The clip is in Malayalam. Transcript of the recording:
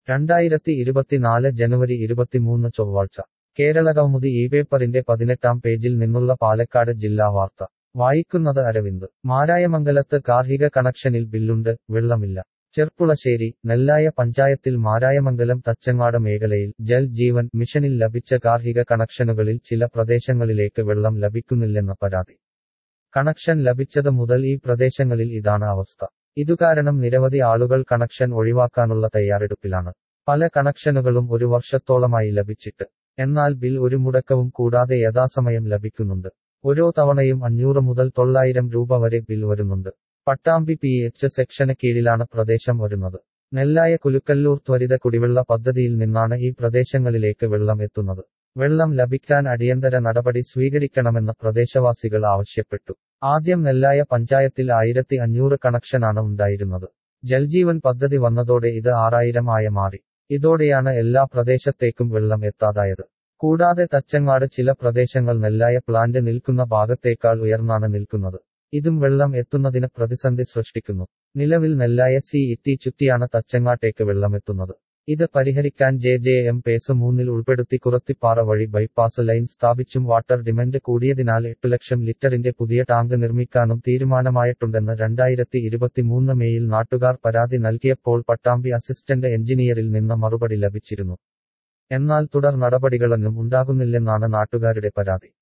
രണ്ടായിരത്തി ഇരുപത്തിനാല് ജനുവരി ഇരുപത്തിമൂന്ന് ചൊവ്വാഴ്ച കേരളകൗമുദി ഈ പേപ്പറിന്റെ പതിനെട്ടാം പേജിൽ നിന്നുള്ള പാലക്കാട് ജില്ലാ വാർത്ത വായിക്കുന്നത് അരവിന്ദ് മാരായമംഗലത്ത് കാർഹിക കണക്ഷനിൽ ബില്ലുണ്ട് വെള്ളമില്ല ചെർപ്പുളശ്ശേരി നെല്ലായ പഞ്ചായത്തിൽ മാരായമംഗലം തച്ചങ്ങാട് മേഖലയിൽ ജൽ ജീവൻ മിഷനിൽ ലഭിച്ച കാർഹിക കണക്ഷനുകളിൽ ചില പ്രദേശങ്ങളിലേക്ക് വെള്ളം ലഭിക്കുന്നില്ലെന്ന പരാതി കണക്ഷൻ ലഭിച്ചത് മുതൽ ഈ പ്രദേശങ്ങളിൽ ഇതാണ് അവസ്ഥ ഇതുകാരണം നിരവധി ആളുകൾ കണക്ഷൻ ഒഴിവാക്കാനുള്ള തയ്യാറെടുപ്പിലാണ് പല കണക്ഷനുകളും ഒരു വർഷത്തോളമായി ലഭിച്ചിട്ട് എന്നാൽ ബിൽ ഒരു മുടക്കവും കൂടാതെ യഥാസമയം ലഭിക്കുന്നുണ്ട് ഓരോ തവണയും അഞ്ഞൂറ് മുതൽ തൊള്ളായിരം രൂപ വരെ ബിൽ വരുന്നുണ്ട് പട്ടാമ്പി പി എച്ച് സെക്ഷന് കീഴിലാണ് പ്രദേശം വരുന്നത് നെല്ലായ കുലുക്കല്ലൂർ ത്വരിത കുടിവെള്ള പദ്ധതിയിൽ നിന്നാണ് ഈ പ്രദേശങ്ങളിലേക്ക് വെള്ളം എത്തുന്നത് വെള്ളം ലഭിക്കാൻ അടിയന്തര നടപടി സ്വീകരിക്കണമെന്ന് പ്രദേശവാസികൾ ആവശ്യപ്പെട്ടു ആദ്യം നെല്ലായ പഞ്ചായത്തിൽ ആയിരത്തി അഞ്ഞൂറ് കണക്ഷനാണ് ഉണ്ടായിരുന്നത് ജൽജീവൻ പദ്ധതി വന്നതോടെ ഇത് ആറായിരം ആയ മാറി ഇതോടെയാണ് എല്ലാ പ്രദേശത്തേക്കും വെള്ളം എത്താതായത് കൂടാതെ തച്ചങ്ങാട് ചില പ്രദേശങ്ങൾ നെല്ലായ പ്ലാന്റ് നിൽക്കുന്ന ഭാഗത്തേക്കാൾ ഉയർന്നാണ് നിൽക്കുന്നത് ഇതും വെള്ളം എത്തുന്നതിന് പ്രതിസന്ധി സൃഷ്ടിക്കുന്നു നിലവിൽ നെല്ലായ സി ഇറ്റി ചുറ്റിയാണ് തച്ചങ്ങാട്ടേക്ക് വെള്ളമെത്തുന്നത് ഇത് പരിഹരിക്കാൻ ജെ ജെ എം പേസ് മൂന്നിൽ ഉൾപ്പെടുത്തി കുറത്തിപ്പാറ വഴി ബൈപ്പാസ് ലൈൻ സ്ഥാപിച്ചും വാട്ടർ ഡിമാൻഡ് കൂടിയതിനാൽ എട്ടു ലക്ഷം ലിറ്ററിന്റെ പുതിയ ടാങ്ക് നിർമ്മിക്കാനും തീരുമാനമായിട്ടുണ്ടെന്ന് രണ്ടായിരത്തി ഇരുപത്തിമൂന്ന് മേയിൽ നാട്ടുകാർ പരാതി നൽകിയപ്പോൾ പട്ടാമ്പി അസിസ്റ്റന്റ് എഞ്ചിനീയറിൽ നിന്ന് മറുപടി ലഭിച്ചിരുന്നു എന്നാൽ തുടർ നടപടികളൊന്നും ഉണ്ടാകുന്നില്ലെന്നാണ് നാട്ടുകാരുടെ പരാതി